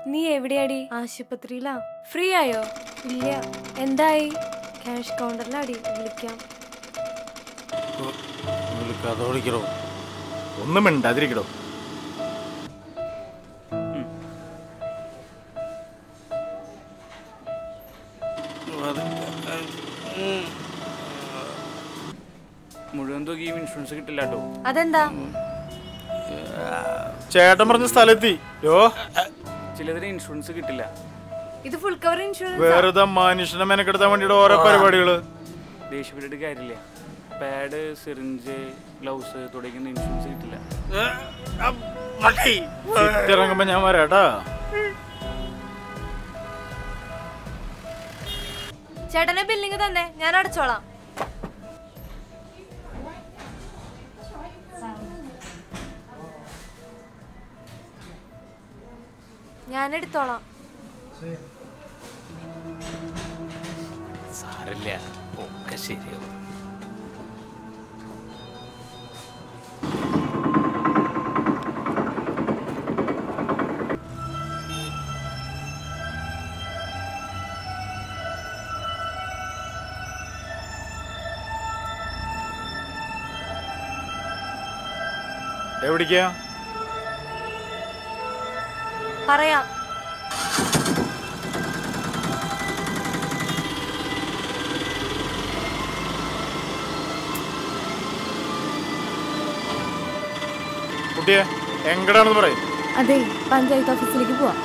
നീ എവിടെയാടി ആശുപത്രിയിലാ ഫ്രീ ആയോ ഇല്ല എന്തായി ക്യാഷ് കൗണ്ടറിലാടി വിളിക്കാം കഥ വിളിക്കടോ ഒന്നും മിണ്ടാതിരിക്കടോ മുഴുവൻ തുകയും ഇൻഷുറൻസ് കിട്ടില്ല കേട്ടോ അതെന്താ ചേട്ടൻ പറഞ്ഞ സ്ഥലത്തി യോ ചിലതിന് ഇൻഷുറൻസ് കിട്ടില്ല ഇത് ഫുൾ കവർ ഇൻഷുറൻസ് വെറുതെ മനുഷ്യനെ മെനക്കെടുത്താൻ വേണ്ടിയിട്ട് ഓരോ പരിപാടികള് ദേഷ്യപ്പെട്ടിട്ട് കാര്യമില്ല പാഡ് സിറിഞ്ച് ഗ്ലൗസ് തുടങ്ങിയ ഇൻഷുറൻസ് കിട്ടില്ല ഇറങ്ങുമ്പോ ഞാൻ വരാട്ടാ ചേട്ടനെ ബില്ലിങ് തന്നെ ഞാൻ അടച്ചോളാം ഞാൻ എടുത്തോളാം സാരല്ല ഒക്കെ ശരിയാവും എവിടേക്കാ പറയാം കുട്ടിയെ എങ്കടാണെന്ന് പറയും അതെ പഞ്ചായത്ത് ഓഫീസിലേക്ക് പോവാം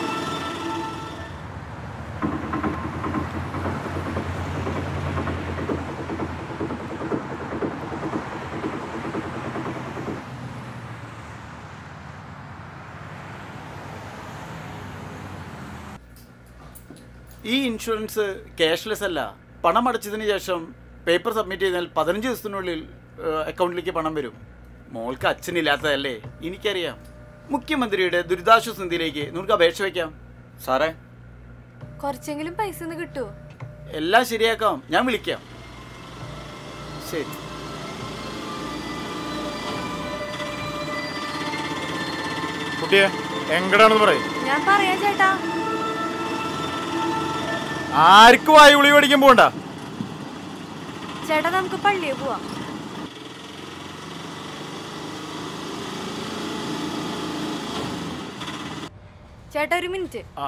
ഈ ഇൻഷുറൻസ് ക്യാഷ്ലെസ് അല്ല പണം അടച്ചതിന് ശേഷം പേപ്പർ സബ്മിറ്റ് ചെയ്താൽ പതിനഞ്ച് ദിവസത്തിനുള്ളിൽ ഏഹ്, അക്കൗണ്ടിലേക്ക് പണം വരും മോൾക്ക് അച്ഛനില്ലാത്തതല്ലേ എനിക്കറിയാം മുഖ്യമന്ത്രിയുടെ ദുരിതാശ്വാസ നിധിയിലേക്ക് നമുക്ക് അപേക്ഷ വയ്ക്കാം സാറേ കുറച്ചെങ്കിലും പൈസ ഒന്ന് കിട്ടുമോ എല്ലാം ശരിയാക്കാം ഞാൻ വിളിക്കാം ശരി കുട്ടിയെ എങ്കടാണെന്ന് പറയും ഞാൻ പറയാം ചേട്ടാ ആർക്കും വായു വിളി മേടിക്കാൻ പോകണ്ട ചേട്ടാ നമുക്ക് പള്ളിയിൽ പോവാം ചേട്ടാ ഒരു മിനിറ്റ് ആ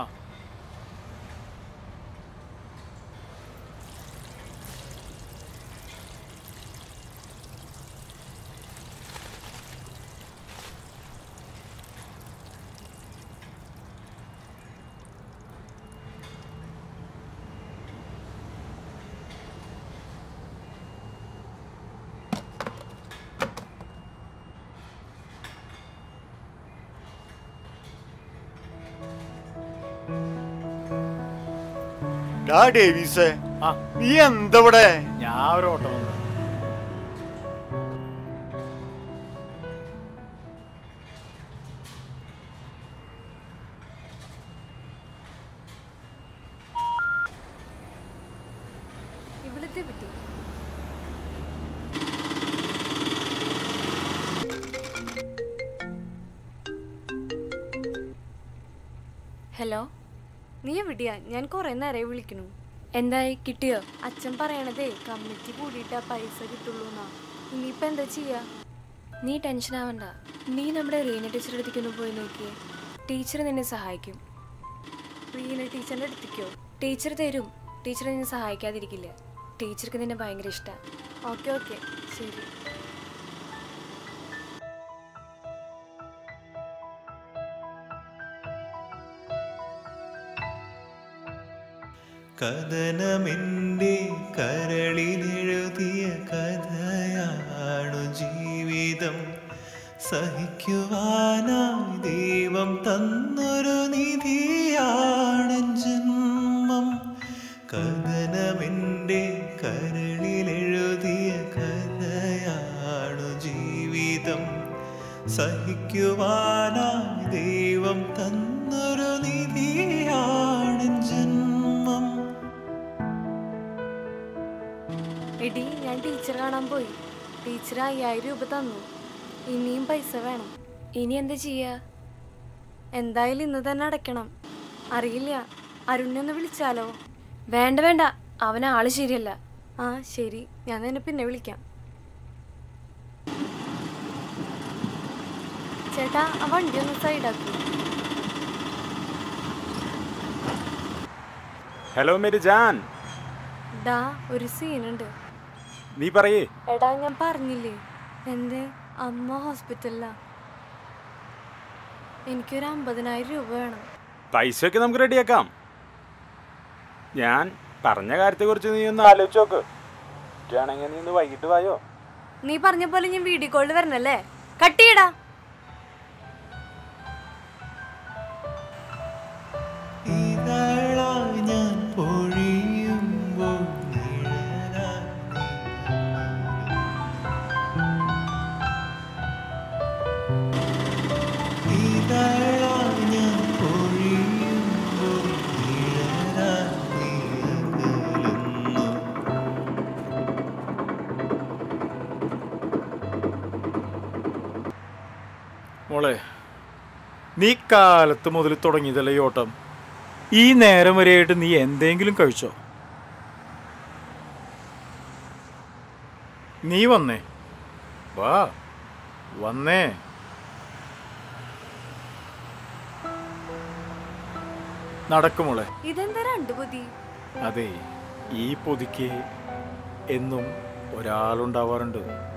ഡാ ഡേവീസേ ആ നീ എന്തവിടെ ഞാൻ ഒരു ഓട്ടം വന്നു ഇവിടുത്തെ പറ്റി ഹലോ നീ എവിടെയാ ഞാൻ കുറെ നേരമായി വിളിക്കണു എന്തായി കിട്ടിയോ അച്ഛൻ പറയണതേ കമ്മിറ്റി കൂടിയിട്ടാ പൈസ കിട്ടുള്ളൂ എന്നാ ഇനിയിപ്പോ എന്താ ചെയ്യാ നീ ടെൻഷൻ ആവണ്ട നീ നമ്മുടെ റീന ടീച്ചറുടെ അടുത്തേക്ക് ഒന്ന് പോയി നോക്കിയേ ടീച്ചർ നിന്നെ സഹായിക്കും റീന ടീച്ചറിന്റെ അടുത്തേക്കോ ടീച്ചർ തരും ടീച്ചർ നിന്നെ സഹായിക്കാതിരിക്കില്ല ടീച്ചർക്ക് നിന്നെ ഭയങ്കര ഇഷ്ടമാണ് ഓക്കെ ഓക്കെ ശരി കഥനമെൻ്റെ കരളിലെഴുതിയ കഥയാണു ജീവിതം സഹിക്കുവാനായി ദൈവം തന്നൊരു നിധിയാണ് ജന്മം കഥനമെൻ്റെ കരളിലെഴുതിയ കഥയാണു ജീവിതം സഹിക്കുവാനായി ദൈവം തന്നൊരു നിധിയാണ് ജന്മം എടി ഞാൻ ടീച്ചർ കാണാൻ പോയി ടീച്ചർ അയ്യായിരം രൂപ തന്നു ഇനിയും പൈസ വേണം ഇനി എന്താ ചെയ്യാ എന്തായാലും ഇന്ന് തന്നെ അടയ്ക്കണം അറിയില്ല അരുണിനെ ഒന്ന് വിളിച്ചാലോ വേണ്ട വേണ്ട അവൻ ആള് ശരിയല്ല ആ ശരി ഞാൻ നിന്നെ പിന്നെ വിളിക്കാം ചേട്ടാ ആ വണ്ടി ഒന്ന് സൈഡാക്കൂ ഹലോ മേരി ജാൻ ഡാ ഒരു സീനുണ്ട് നീ പറയേ എടാ ഞാൻ പറഞ്ഞില്ലേ എന്റെ അമ്മ ഹോസ്പിറ്റലിലാ എനിക്കൊരു അമ്പതിനായിരം രൂപ വേണം പൈസയൊക്കെ നമുക്ക് റെഡിയാക്കാം ഞാൻ പറഞ്ഞ കാര്യത്തെക്കുറിച്ച് നീ ഒന്ന് ആലോചിച്ച് നോക്ക് ആണെങ്കിൽ നീ ഒന്ന് വൈകിട്ട് വായോ നീ പറഞ്ഞ പോലെ ഞാൻ വീഡിയോ കോളിൽ വരണല്ലേ കട്ട് ചെയ്യടാ ഇതളായി ഞാൻ പൊഴിയുമ്പോൾ നിഴലായി നീ. ഇതളായി ഞാൻ പൊഴിയുമ്പോൾ നിഴലായി നീ അകലുന്നു. മോളെ നീ കാലത്ത് മുതൽ തുടങ്ങിയതല്ലേ ഈ ഓട്ടം ഈ നേരം വരെയായിട്ട് നീ എന്തെങ്കിലും കഴിച്ചോ നീ വന്നേ വാ വന്നേ നടക്കുമോളെ ഇതെന്താ രണ്ട് പൊതി അതെ ഈ പൊതിക്ക് എന്നും ഒരാളുണ്ടാവാറുണ്ട്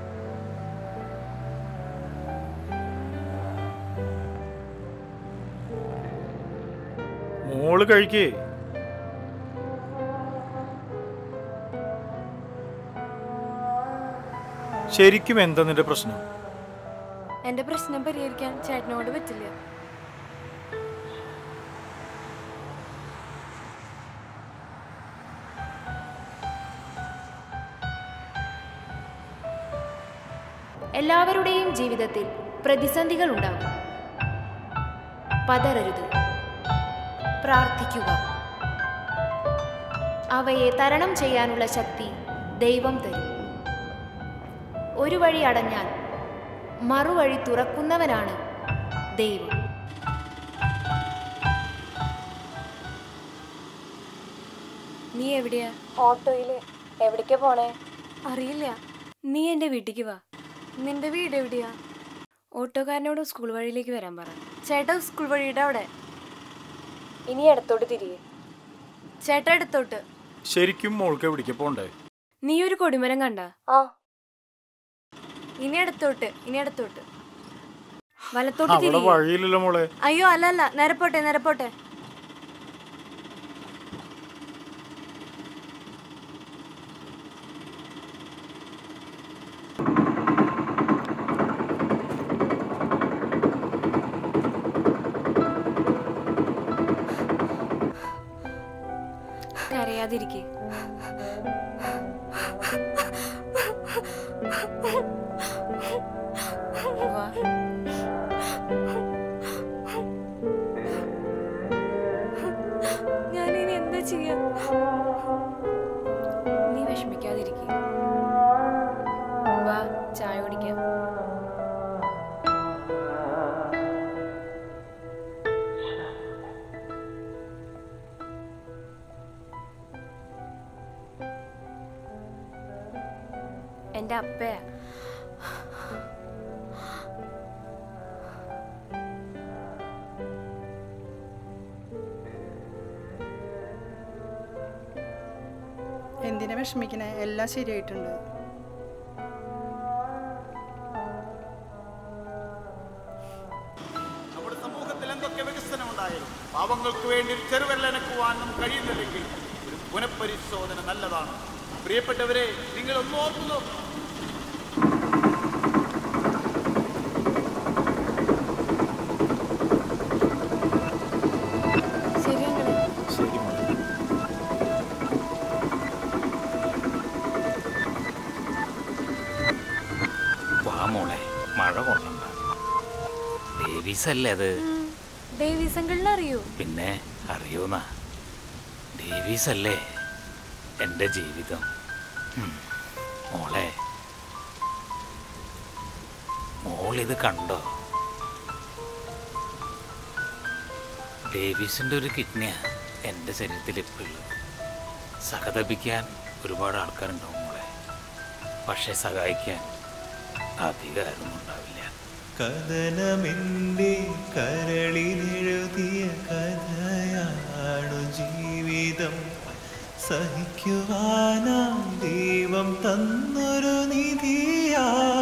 മോള് കഴിക്കേ ശരിക്കും എന്താ നിന്റെ പ്രശ്നം എന്റെ പ്രശ്നം പരിഹരിക്കാൻ ചേട്ടനോട് പറ്റില്ല എല്ലാവരുടെയും ജീവിതത്തിൽ പ്രതിസന്ധികൾ ഉണ്ടാകും പതറരുത് പ്രാർത്ഥിക്കുക അവയെ തരണം ചെയ്യാനുള്ള ശക്തി ദൈവം തരും ഒരു വഴി അടഞ്ഞാൽ മറുവഴി തുറക്കുന്നവനാണ് ദൈവം നീ എവിടെയാ ഓട്ടോയില് എവിടേക്കാ പോണേ അറിയില്ല നീ എന്റെ വീട്ടിലേക്ക് വാ നിന്റെ വീട് എവിടെയാ ഓട്ടോക്കാരനോട് സ്കൂൾ വഴിയിലേക്ക് വരാൻ പറ ചേട്ടാ സ്കൂൾ വഴിയുടെ അവിടെ ഇനി ഇടത്തോട്ട് തിരികെ ചേട്ടാ ഇടത്തോട്ട് ശരിക്കും മോൾക്ക് എവിടേക്ക് പോണ്ടേ നീ ഒരു കൊടിമരം കണ്ട ആ ഇനി ഇടത്തോട്ട് ഇനി ഇടത്തോട്ട് വലത്തോട്ട് അവിടെ തിരികെ വഴിയില്ലല്ലോ മോളെ അയ്യോ അല്ല അല്ല നേരെ പോട്ടെ നേരെ പോട്ടെ കരയാതിരിക്കെ വാ ഞാനിനി എന്താ ചെയ്യാ നീ വിഷമിക്കാതിരിക്കെ വാ ചായ കുടിക്കാം എൻ്റെ അപ്പയാ എന്തിനാ വിഷമിക്കണേ എല്ലാം ശരിയായിട്ടുണ്ട് നമ്മുടെ സമൂഹത്തിൽ എന്തൊക്കെ വികസനം ഉണ്ടായാലും പാവങ്ങൾക്ക് വേണ്ടി ഒരു ചെറുവെള്ളനക്കുവാൻ നമുക്ക് കഴിയുന്നില്ലെങ്കിൽ ഒരു പുനഃപരിശോധന നല്ലതാണ് പ്രിയപ്പെട്ടവരെ നിങ്ങൾ ഒന്ന് ഓർത്തു നോക്കൂ ശരി അങ്ങളെ ശരി മോളെ വാ മോളെ മഴ കൊള്ളണ്ട ഡേവീസ് അല്ലേ അത് ഡേവീസ് അങ്കിളിനെ അറിയൂ പിന്നെ അറിയൂന്നാ ഡേവീസ് അല്ലേ എൻ്റെ ജീവിതം ഉം. മോളെ മോളിത് കണ്ടോ ഡേവിസിൻ്റെ ഒരു കിഡ്നിയാണ് എൻ്റെ ശരീരത്തിൽ ഇപ്പോൾ ഉള്ളത് സഹതപിക്കാൻ ഒരുപാട് ആൾക്കാരുണ്ടാവും മോളെ പക്ഷേ സഹായിക്കാൻ അധികാരമൊന്നും ഉണ്ടാവില്ല കഥനമെൻ്റെ കരളിലെഴുതിയ കഥയാണു ജീവിതം സഹിക്കുവാനാ ദൈവം തന്നൊരു നിധിയാ